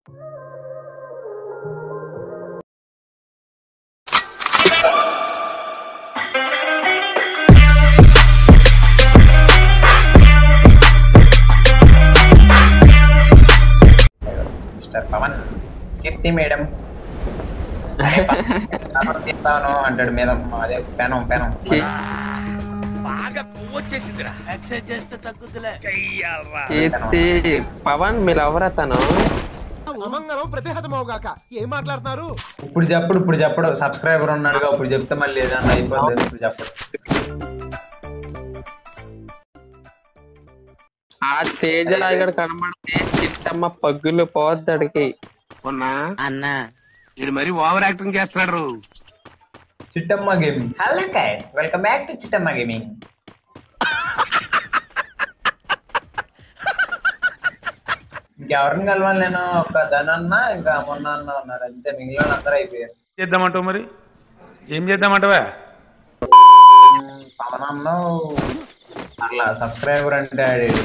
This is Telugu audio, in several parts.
మిస్టర్ పవన్ కీర్తి మేడం తీస్తాను అంటాడు మీద అదే పెనం పెనం కీర్తి పవన్ మీరు ఎవరతను అమంగళం ప్రతిహతమవుగాక ఏం మాట్లాడుతున్నారు ఇప్పుడు చెప్పడు ఇప్పుడు చెప్పడు సబ్స్క్రైబర్ ఉన్నాడుగా ఇప్పుడు చెప్తే మళ్ళీ ఏదన్నా అయిపోతుంది ఇప్పుడు చెప్పడు ఆ తేజరాజుగడు కనబడితే చిట్టమ్మ పగ్గులు పోద్దడికి అన్నా ఇది మరి ఓవర్ యాక్టింగ్ చేస్తున్నాడు Chittamma gaming hello guys welcome back to Chittamma gaming ఇంకెవరిని కలవాలి నేను ఒక ధనన్న ఇంకా మొన్న అన్న ఉన్నారు అంతే మిగిలిన అందరూ అయిపోయారు చేద్దామంటావు మరి ఏం చేద్దామంటావా ఉమ్, పవన్ అన్న అట్లా సబ్స్క్రైబర్ అంటే ఆడేది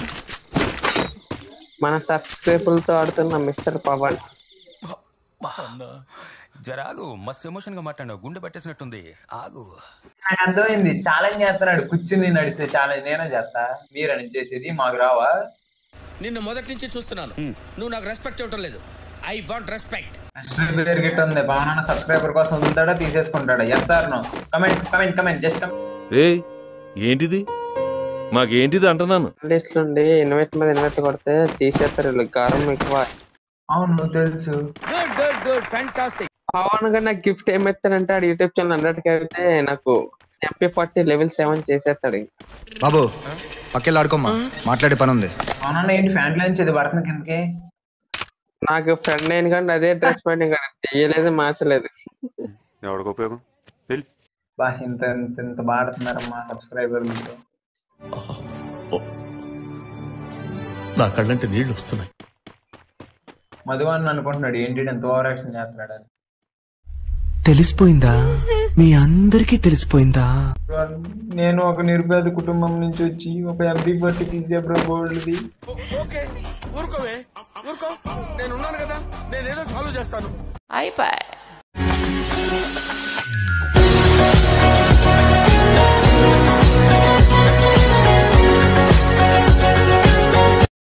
మన సబ్స్క్రైబర్లతో ఆడుతున్న మిస్టర్ పవన్ జరాగు మస్తు ఎమోషన్ గా మాట్లాడినావు గుండె పట్టేసినట్టుంది ఆగు నాకు అర్థమైంది ఛాలెంజ్ చేస్తున్నాడు కూర్చుని నడిస్తే ఛాలెంజ్ నేనే చేస్తా మీరని చేసేది మాకు రావా నిన్ను మొదటి నుంచి చూస్తున్నాను నువ్వు నాకు రెస్పెక్ట్ ఇవ్వటం లేదు ఐ వాంట్ రెస్పెక్ట్ సబ్స్క్రైబర్ గిట్ ఉంది పవన్ అన్న సబ్స్క్రైబర్ కోసం వదులుతాడా తీసేసుకుంటాడా yes no comment comment comment just ఏ ఏంటిది మాకేంటిది అంటున్నాను లిస్ట్ నుండి ఇన్వైట్ మీద ఇన్వైట్ కొడితే తీసేస్తారు వీళ్ళు గారం ఎక్కువ అవును తెలుసు good good good fantastic Pawan గా నాకు గిఫ్ట్ ఏమెత్తాడంటే ఆడు యూట్యూబ్ ఛానల్ హండ్రెడ్ కి అయితే నాకు ఎంపీ ఫార్టీ లెవెల్ సెవెన్ చేసేస్తాడు ఇంకా. బాబు పక్కెళ్ళి ఆడుకోమ్మా మాట్లాడే పని ఉంది పవన్ అన్న ఏంటి ఫ్యాన్ నుంచి ఇది పడుతుంది కిందకి నాకు ఫ్రెండ్ అయిన కానీ అదే డ్రెస్ పైన ఇంకా తీయలేదు మార్చలేదు ఎవరికి ఉపయోగం వెళ్ళి బా ఇంత ఇంత ఇంత బాడుతున్నారు మా సబ్స్క్రైబర్లతో నా కళ్ళంటే నీళ్లు వస్తున్నాయి మధు అని అనుకుంటున్నాడు ఏంటి ఎంత ఓవర్ యాక్షన్ చేస్తున్నాడు అని తెలిసిపోయిందా మీ అందరికీ తెలిసిపోయిందా నేను ఒక నిరుపేద కుటుంబం నుంచి వచ్చి ఒక ఎంపీ బట్టి తీసే బ్రో గోల్డ్ది ఓకే ఊరుకోవే ఊరుకో నేను ఉన్నాను కదా నేను ఏదో సాల్వ్ చేస్తాను అయిపోయి